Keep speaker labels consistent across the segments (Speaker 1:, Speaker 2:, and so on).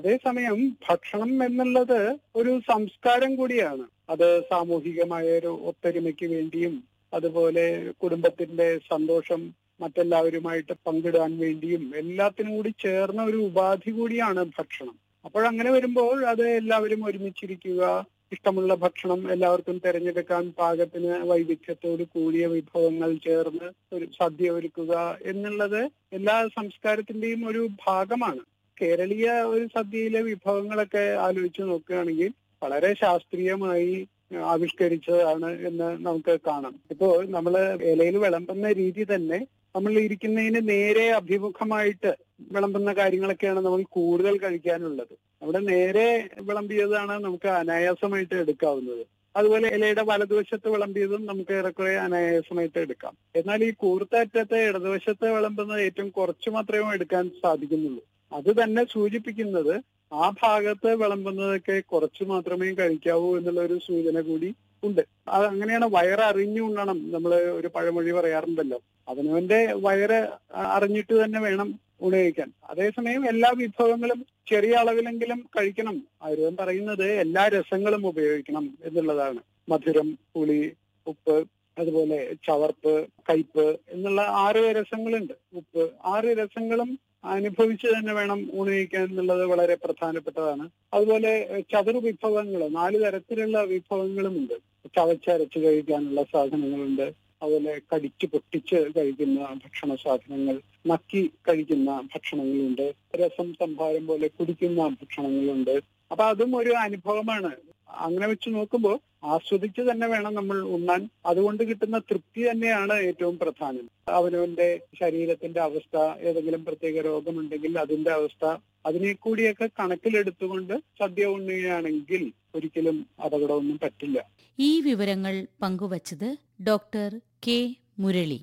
Speaker 1: അതേസമയം ഭക്ഷണം എന്നുള്ളത് ഒരു സംസ്കാരം കൂടിയാണ് അത് സാമൂഹികമായ ഒരു ഒത്തൊരുമയ്ക്ക് വേണ്ടിയും അതുപോലെ കുടുംബത്തിന്റെ സന്തോഷം മറ്റെല്ലാവരുമായിട്ട് പങ്കിടാൻ വേണ്ടിയും എല്ലാത്തിനും കൂടി ചേർന്ന ഒരു ഉപാധി കൂടിയാണ് ഭക്ഷണം അപ്പോഴങ്ങനെ വരുമ്പോൾ അത് എല്ലാവരും ഒരുമിച്ചിരിക്കുക ഇഷ്ടമുള്ള ഭക്ഷണം എല്ലാവർക്കും തിരഞ്ഞെടുക്കാൻ പാകത്തിന് വൈവിധ്യത്തോട് കൂടിയ വിഭവങ്ങൾ ചേർന്ന് ഒരു സദ്യ ഒരുക്കുക എന്നുള്ളത് എല്ലാ സംസ്കാരത്തിന്റെയും ഒരു ഭാഗമാണ് കേരളീയ ഒരു സദ്യയിലെ വിഭവങ്ങളൊക്കെ ആലോചിച്ച് നോക്കുകയാണെങ്കിൽ വളരെ ശാസ്ത്രീയമായി ആവിഷ്കരിച്ചതാണ് എന്ന് നമുക്ക് കാണാം ഇപ്പോ നമ്മള് ഇലയിൽ വിളമ്പുന്ന രീതി തന്നെ നമ്മൾ ഇരിക്കുന്നതിന് നേരെ അഭിമുഖമായിട്ട് വിളമ്പുന്ന കാര്യങ്ങളൊക്കെയാണ് നമ്മൾ കൂടുതൽ കഴിക്കാനുള്ളത് അവിടെ നേരെ വിളമ്പിയതാണ് നമുക്ക് അനായാസമായിട്ട് എടുക്കാവുന്നത് അതുപോലെ ഇലയുടെ വലതുവശത്ത് വിളമ്പിയതും നമുക്ക് ഏറെക്കുറെ അനായാസമായിട്ട് എടുക്കാം എന്നാൽ ഈ കൂർത്തറ്റത്തെ ഇടതുവശത്ത് വിളമ്പുന്നത് ഏറ്റവും കുറച്ച് മാത്രമേ എടുക്കാൻ സാധിക്കുന്നുള്ളൂ അത് തന്നെ സൂചിപ്പിക്കുന്നത് ആ ഭാഗത്ത് വിളമ്പുന്നതൊക്കെ കുറച്ച് മാത്രമേ കഴിക്കാവൂ എന്നുള്ള ഒരു സൂചന കൂടി ഉണ്ട് അത് അങ്ങനെയാണ് വയററിഞ്ഞു ഉണ്ണണം നമ്മൾ ഒരു പഴമൊഴി പറയാറുണ്ടല്ലോ അവനവന്റെ വയറ് അറിഞ്ഞിട്ട് തന്നെ വേണം ഊണ് കഴിക്കാൻ അതേസമയം എല്ലാ വിഭവങ്ങളും ചെറിയ അളവിലെങ്കിലും കഴിക്കണം ആയുർവേദം പറയുന്നത് എല്ലാ രസങ്ങളും ഉപയോഗിക്കണം എന്നുള്ളതാണ് മധുരം പുളി ഉപ്പ് അതുപോലെ ചവർപ്പ് കയ്പ് എന്നുള്ള ആറ് രസങ്ങളുണ്ട് ഉപ്പ് ആറ് രസങ്ങളും അനുഭവിച്ച് തന്നെ വേണം ഊണ് കഴിക്കാൻ എന്നുള്ളത് വളരെ പ്രധാനപ്പെട്ടതാണ് അതുപോലെ ചതുർ വിഭവങ്ങൾ നാല് തരത്തിലുള്ള വിഭവങ്ങളുമുണ്ട് ചവച്ചരച്ച് കഴിക്കാനുള്ള സാധനങ്ങളുണ്ട് അതുപോലെ കടിച്ച് പൊട്ടിച്ച് കഴിക്കുന്ന ഭക്ഷണ സാധനങ്ങൾ നക്കി കഴിക്കുന്ന ഭക്ഷണങ്ങളുണ്ട് രസം സംഭാരം പോലെ കുടിക്കുന്ന ഭക്ഷണങ്ങളുണ്ട് അപ്പൊ അതും ഒരു അനുഭവമാണ് അങ്ങനെ വെച്ച് നോക്കുമ്പോൾ ആസ്വദിച്ച് തന്നെ വേണം നമ്മൾ ഉണ്ണാൻ അതുകൊണ്ട് കിട്ടുന്ന തൃപ്തി തന്നെയാണ് ഏറ്റവും പ്രധാനം അവനവന്റെ ശരീരത്തിന്റെ അവസ്ഥ ഏതെങ്കിലും പ്രത്യേക രോഗമുണ്ടെങ്കിൽ അതിന്റെ അവസ്ഥ അതിനെ കൂടിയൊക്കെ കണക്കിലെടുത്തുകൊണ്ട് സദ്യ ഉണ്ണുകയാണെങ്കിൽ ഒരിക്കലും അപകടമൊന്നും പറ്റില്ല
Speaker 2: ഈ വിവരങ്ങൾ പങ്കുവച്ചത് ഡോക്ടർ കെ മുരളി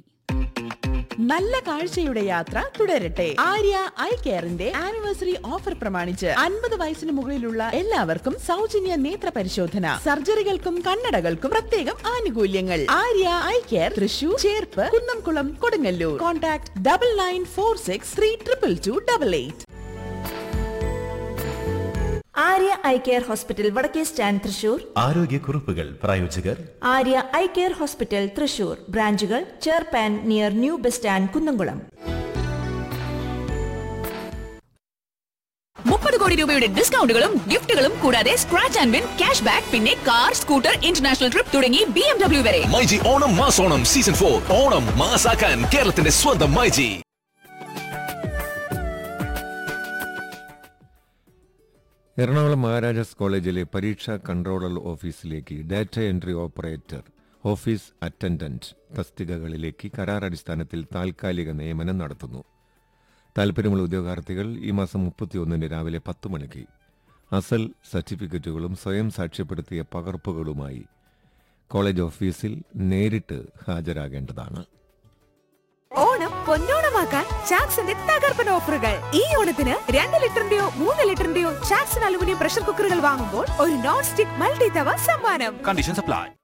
Speaker 3: നല്ല കാഴ്ചയുടെ യാത്ര തുടരട്ടെ ആര്യ ഐ കെയറിന്റെ ആനിവേഴ്സറി ഓഫർ പ്രമാണിച്ച് അൻപത് വയസ്സിന് മുകളിലുള്ള എല്ലാവർക്കും സൗജന്യ നേത്ര പരിശോധന സർജറികൾക്കും കണ്ണടകൾക്കും പ്രത്യേകം ആനുകൂല്യങ്ങൾ Arya eye care Thrissur Cherpu Kunnamkulam Kodungallur contact double nine four six three triple two double eight
Speaker 4: Arya eye care hospital വടക്കേ സ്റ്റാൻഡ് തൃശൂർ
Speaker 5: ആരോഗ്യക്കുറിപ്പുകൾ പ്രായോജകർ
Speaker 4: Arya eye care hospital Thrissur ബ്രാഞ്ചുകൾ ചേർപ്പാൻ near new bus stand Kunnamkulam
Speaker 6: മുപ്പത് കോടി രൂപയുടെ ഡിസ്കൗണ്ടുകളും ഗിഫ്റ്റുകളും കൂടാതെ scratch and win cash back പിന്നെ കാർ സ്കൂട്ടർ ഇന്റർനാഷണൽ ട്രിപ്പ് തുടങ്ങി ബി എം ഡബ്ല്യു വരെ
Speaker 7: മൈജി ഓണം മാസോണം സീസൺ ഫോർ ഓണം മാസാക്കാൻ കേരളത്തിന്റെ സ്വന്തം മൈജി
Speaker 8: എറണാകുളം മഹാരാജാസ് കോളേജിലെ പരീക്ഷാ കൺട്രോളർ ഓഫീസിലേക്ക് data entry operator office attendant തസ്തികകളിലേക്ക് കരാർ അടിസ്ഥാനത്തിൽ താൽക്കാലിക നിയമനം നടത്തുന്നു താൽപ്പര്യമുള്ള ഉദ്യോഗാർത്ഥികൾ ഈ മാസം മുപ്പത്തിയൊന്നിന് രാവിലെ പത്ത് മണിക്ക് അസൽ സർട്ടിഫിക്കറ്റുകളും സ്വയം സാക്ഷ്യപ്പെടുത്തിയ പകർപ്പുകളുമായി കോളേജ് ഓഫീസിൽ നേരിട്ട് ഹാജരാകേണ്ടതാണ്
Speaker 9: ഓണം പൊന്നോണമാക്കാൻ ചാക്സിന്റെ തകർപ്പൻ ഓഫറുകൾ ഈ ഓണത്തിന് രണ്ട് ലിറ്ററിന്റെയോ മൂന്ന് ലിറ്ററിന്റെയോ ചാക്സൺ അലുമിനിയം പ്രഷർ കുക്കറുകൾ വാങ്ങുമ്പോൾ ഒരു നോൺ സ്റ്റിക് മൾട്ടി തവ സമ്മാനം
Speaker 7: കണ്ടീഷൻസ് അപ്ലൈ